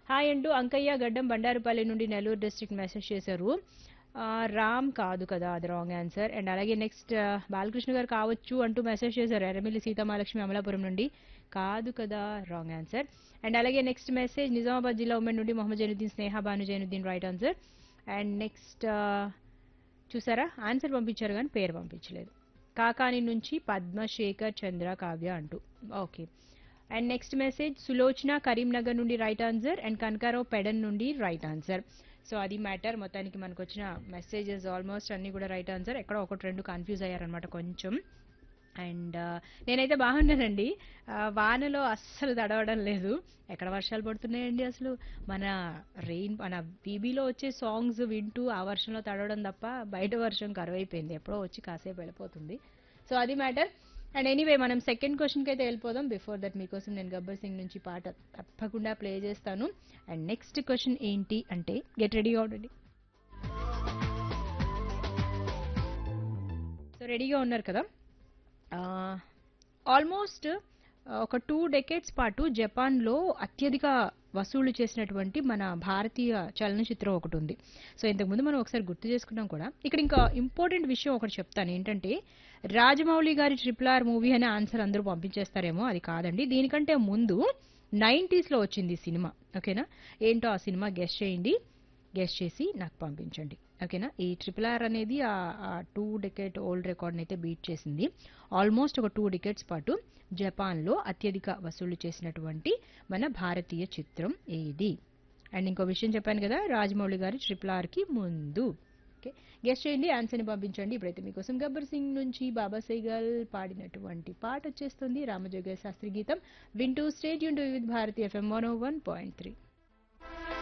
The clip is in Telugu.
హాయ్ అంటూ అంకయ్య గడ్డం బండారుపల్లి నుండి నెల్లూరు డిస్ట్రిక్ట్ మెసేజ్ చేశారు ఆ, రామ్ కాదు కదా అది రాంగ్ ఆన్సర్ అండ్ అలాగే నెక్స్ట్ బాలకృష్ణ గారు కావచ్చు అంటూ మెసేజ్ చేశారు ఎర్రమిల్లి సీతామహాలక్ష్మి అమలాపురం నుండి కాదు కదా రాంగ్ ఆన్సర్ అండ్ అలాగే నెక్స్ట్ మెసేజ్ నిజామాబాద్ జిల్లా ఉమెన్ నుండి Mohammed Zainuddin Sneha Bhanu Zainuddin right answer and next చూసారా ఆన్సర్ పంపించారు కానీ పేరు పంపించలేదు కాకాని నుంచి పద్మశేఖర్ చంద్ర కావ్య అంటూ okay and next message Sulochana Karimnagar నుండి right answer and Kanakarao Pedana నుండి రైట్ ఆన్సర్ సో అది మ్యాటర్ మొత్తానికి మనకు వచ్చిన మెసేజెస్ ఆల్మోస్ట్ అన్నీ కూడా రైట్ ఆన్సర్ ఎక్కడో ఒకటి రెండు కన్ఫ్యూజ్ అయ్యారనమాట కొంచెం అండ్ నేనైతే బాగున్నానండి ఆ, వానలో అస్సలు తడవడం లేదు ఎక్కడ వర్షాలు పడుతున్నాయండి అసలు మన రెయిన్ మన బీబీలో వచ్చే సాంగ్స్ వింటూ ఆ వర్షంలో తడవడం తప్ప బయట వర్షం కరువైపోయింది ఎప్పుడో వచ్చి కాసేపు వెళ్ళిపోతుంది సో అది మ్యాటర్ అండ్ ఎనీవే మనం సెకండ్ క్వశ్చన్కి అయితే వెళ్ళిపోదాం బిఫోర్ దట్ మీకోసం నేను గబ్బర్ సింగ్ నుంచి పాట తప్పకుండా ప్లే చేస్తాను అండ్ నెక్స్ట్ క్వశ్చన్ ఏంటి అంటే గెట్ రెడీగా ఉండండి సో రెడీగా ఉన్నారు కదా ఆల్మోస్ట్ ఒక టూ డెకేడ్స్ పాటు జపాన్లో అత్యధిక వసూళ్లు చేసినటువంటి మన భారతీయ చలనచిత్రం ఒకటి ఉంది సో ఇంతకుముందు మనం ఒకసారి గుర్తు చేసుకున్నాం కూడా ఇక్కడ ఇంకా ఇంపార్టెంట్ విషయం ఒకటి చెప్తాను ఏంటంటే రాజమౌళి గారి ట్రిపుల్ ఆర్ మూవీ అనే ఆన్సర్ అందరూ పంపించేస్తారేమో అది కాదండి దీనికంటే ముందు 90s లో వచ్చింది ఈ సినిమా ఓకేనా ఏంటో ఆ సినిమా గెస్ట్ చేయండి గెస్ట్ చేసి నాకు పంపించండి ఓకేనా ఈ ట్రిపుల్ ఆర్ అనేది ఆ టూ డెకేట్ ఓల్డ్ రికార్డ్ని అయితే బీట్ చేసింది ఆల్మోస్ట్ ఒక టూ డికెట్స్ పాటు జపాన్లో అత్యధిక వసూలు చేసినటువంటి మన భారతీయ చిత్రం ఏది అండ్ ఇంకో విషయం చెప్పాను కదా రాజమౌళి గారి ట్రిపుల్ ఆర్కి ముందు ఓకే గెస్ట్ చేయండి ఆన్సర్ని పంపించండి ఇప్పుడైతే మీకోసం గబ్బర్ సింగ్ నుంచి బాబా సైగల్ పాడినటువంటి పాట వచ్చేస్తుంది రామజోగ శాస్త్రి గీతం వింటూ స్టేట్ యూన్ విత్ భారతీయ ఎఫ్ఎం వన్ పాయింట్ త్రీ